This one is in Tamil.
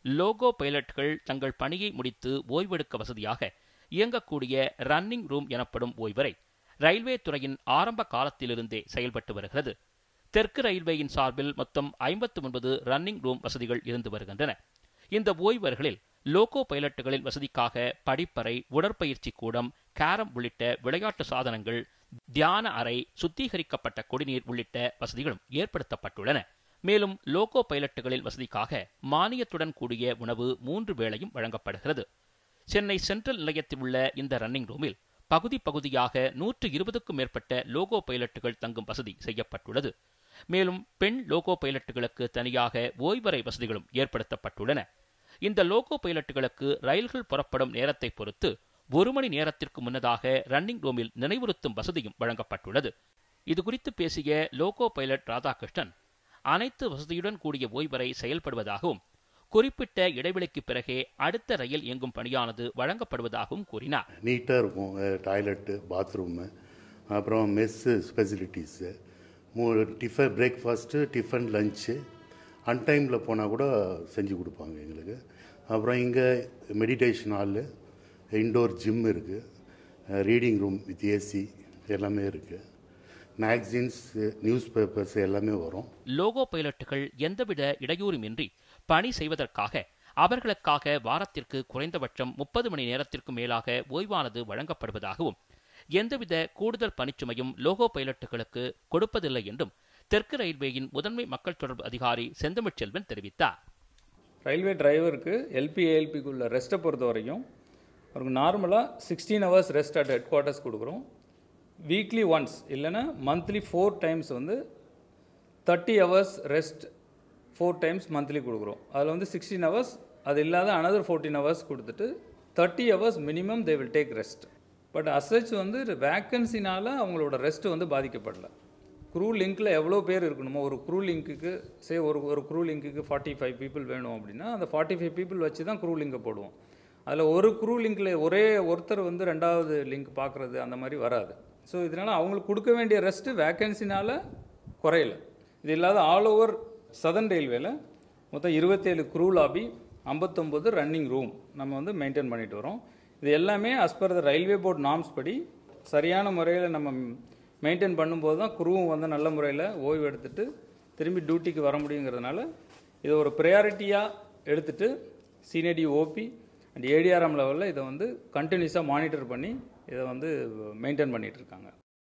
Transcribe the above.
லோகோ பைலட்கள் தங்கள் பணியை முடித்து ஓய்வெடுக்க வசதியாக இயங்கக்கூடிய ரன்னிங் ரூம் எனப்படும் ஓய்வறை ரயில்வே துறையின் ஆரம்ப காலத்திலிருந்தே செயல்பட்டு வருகிறது தெற்கு ரயில்வேயின் சார்பில் மொத்தம் ஐம்பத்து ஒன்பது ரன்னிங் ரூம் வசதிகள் இருந்து வருகின்றன இந்த ஓய்வர்களில் லோகோ பைலட்டுகளின் வசதிக்காக படிப்பறை உடற்பயிற்சி கூடம் கேரம் உள்ளிட்ட விளையாட்டு சாதனங்கள் தியான அறை சுத்திகரிக்கப்பட்ட குடிநீர் உள்ளிட்ட வசதிகளும் ஏற்படுத்தப்பட்டுள்ளன மேலும் லோகோ பைலட்டுகளின் வசதிக்காக மானியத்துடன் கூடிய உணவு மூன்று வேளையும் வழங்கப்படுகிறது சென்னை சென்ட்ரல் நிலையத்தில் உள்ள இந்த ரன்னிங் ரூமில் பகுதி பகுதியாக நூற்று இருபதுக்கும் மேற்பட்ட லோகோ பைலட்டுகள் தங்கும் வசதி செய்யப்பட்டுள்ளது மேலும் பெண் லோகோ பைலட்டுகளுக்கு தனியாக ஓய்வறை வசதிகளும் ஏற்படுத்தப்பட்டுள்ளன இந்த லோகோ பைலட்டுகளுக்கு ரயில்கள் புறப்படும் நேரத்தை பொறுத்து ஒரு மணி நேரத்திற்கு முன்னதாக ரன்னிங் ரூமில் நினைவுறுத்தும் வசதியும் வழங்கப்பட்டுள்ளது இது குறித்து பேசிய லோகோ பைலட் ராதாகிருஷ்ணன் அனைத்து வசதியுடன் கூடிய ஓய்வறை செயல்படுவதாகவும் குறிப்பிட்ட இடைவெளிக்கு பிறகே அடுத்த ரயில் இயங்கும் பணியானது வழங்கப்படுவதாகவும் கூறினார் நீட்டாக இருக்கும் டாய்லெட்டு பாத்ரூமு அப்புறம் மெஸ்ஸு ஃபெசிலிட்டிஸு மூ டிஃபன் பிரேக்ஃபாஸ்ட்டு டிஃபன் லஞ்சு அன்டைமில் போனால் கூட செஞ்சு கொடுப்பாங்க எங்களுக்கு அப்புறம் இங்கே மெடிடேஷன் ஹாலு இன்டோர் ஜிம் இருக்குது ரீடிங் ரூம் வித் ஏசி எல்லாமே இருக்குது மேக்சின்ஸ் நியூஸ் பேப்பர்ஸ் எல்லாமே வரும் லோகோ பைலட்டுகள் எந்தவித இடையூறுமின்றி பணி செய்வதற்காக அவர்களுக்காக வாரத்திற்கு குறைந்தபட்சம் முப்பது மணி நேரத்திற்கு மேலாக ஓய்வானது வழங்கப்படுவதாகவும் எந்தவித கூடுதல் பணிச்சுமையும் லோகோ பைலட்டுகளுக்கு கொடுப்பதில்லை என்றும் தெற்கு ரயில்வேயின் முதன்மை மக்கள் தொடர்பு அதிகாரி செந்தமிழ்ச்செல்வன் தெரிவித்தார் ரயில்வே டிரைவருக்கு எல்பி ஏஎல்பிக்குள்ள ரெஸ்ட்டை பொறுத்த வரைக்கும் அவருக்கு நார்மலாக sixteen hours rest at headquarters கொடுக்குறோம் வீக்லி ஒன்ஸ் இல்லைன்னா மந்த்லி ஃபோர் டைம்ஸ் வந்து thirty hours rest four times monthly கொடுக்குறோம் அதில் வந்து சிக்ஸ்டீன் ஹவர்ஸ் அது இல்லாத அனதர் ஃபோர்டீன் ஹவர்ஸ் கொடுத்துட்டு thirty hours minimum they will take rest but as such வந்து வேக்கன்சினால் அவங்களோட ரெஸ்ட் வந்து பாதிக்கப்படல க்ரூ லிங்க்கில் எவ்வளோ பேர் இருக்கணுமோ ஒரு க்ரூ லிங்க்குக்கு சே ஒரு ஒரு க்ரூ லிங்க்குக்கு ஃபார்ட்டி ஃபைவ் பீப்புள் வேணும் அப்படின்னா அந்த ஃபார்ட்டி ஃபைவ் பீப்புள் வச்சு தான் க்ரூ லிங்கை போடுவோம் அதில் ஒரு க்ரூ லிங்கில் ஒரே ஒருத்தர் வந்து ரெண்டாவது லிங்க் பார்க்குறது அந்த மாதிரி வராது ஸோ இதனால் அவங்களுக்கு கொடுக்க வேண்டிய ரெஸ்ட்டு வேக்கன்சினால் குறையல இது இல்லாத ஆல் ஓவர் சதர்ன் ரயில்வேல மொத்தம் இருபத்தேழு க்ரூ லாபி ஐம்பத்தொம்போது ரன்னிங் ரூம் நம்ம வந்து மெயின்டைன் பண்ணிட்டு வரோம் இது எல்லாமே as per the railway board norms படி சரியான முறையில் நம்ம மெயின்டைன் பண்ணும்போது தான் குருவும் வந்து நல்ல முறையில் ஓய்வு எடுத்துட்டு திரும்பி டியூட்டிக்கு வர முடியுங்கிறதுனால இதை ஒரு ப்ரையாரிட்டியாக எடுத்துட்டு சினிடி ஓபி அண்ட் ஏடிஆர்எம் லெவலில் இதை வந்து கண்டினியூஸாக மானிட்டர் பண்ணி இதை வந்து மெயின்டைன் பண்ணிகிட்டு இருக்காங்க